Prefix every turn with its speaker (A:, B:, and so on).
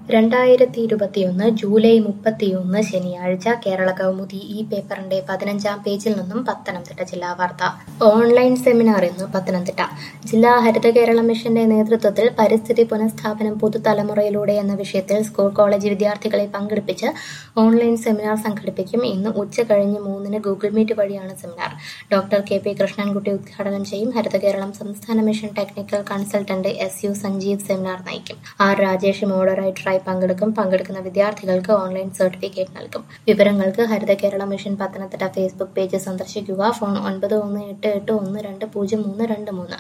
A: രണ്ടായിരത്തി ഇരുപത്തിയൊന്ന് ജൂലൈ മുപ്പത്തിയൊന്ന് ശനിയാഴ്ച കേരള കൗമുദി ഈ പേപ്പറിന്റെ പതിനഞ്ചാം പേജിൽ നിന്നും പത്തനംതിട്ട ജില്ലാ വാർത്ത ഓൺലൈൻ സെമിനാർ ഇന്ന് പത്തനംതിട്ട ജില്ലാ ഹരിത കേരള മിഷന്റെ നേതൃത്വത്തിൽ പരിസ്ഥിതി പുനഃസ്ഥാപനം പുതുതലമുറയിലൂടെ എന്ന വിഷയത്തിൽ സ്കൂൾ കോളേജ് വിദ്യാർത്ഥികളെ പങ്കെടുപ്പിച്ച് ഓൺലൈൻ സെമിനാർ സംഘടിപ്പിക്കും ഇന്ന് ഉച്ച കഴിഞ്ഞ് മൂന്നിന് ഗൂഗിൾ മീറ്റ് വഴിയാണ് seminar doctor K P Krishnankutty ഉദ്ഘാടനം ചെയ്യും ഹരിത കേരളം സംസ്ഥാന mission technical consultant S U Sanjeev seminar നയിക്കും ആർ രാജേഷ് മോഡറേറ്ററായി പങ്കെടുക്കും പങ്കെടുക്കുന്ന വിദ്യാർത്ഥികൾക്ക് ഓൺലൈൻ സർട്ടിഫിക്കറ്റ് നൽകും വിവരങ്ങൾക്ക് Haritha Kerala mission Pathanamthitta Facebook page സന്ദർശിക്കുക ഫോൺ ഒൻപത് ഒന്ന് എട്ട് എട്ട് ഒന്ന് രണ്ട് പൂജ്യം മൂന്ന് രണ്ട് മൂന്ന്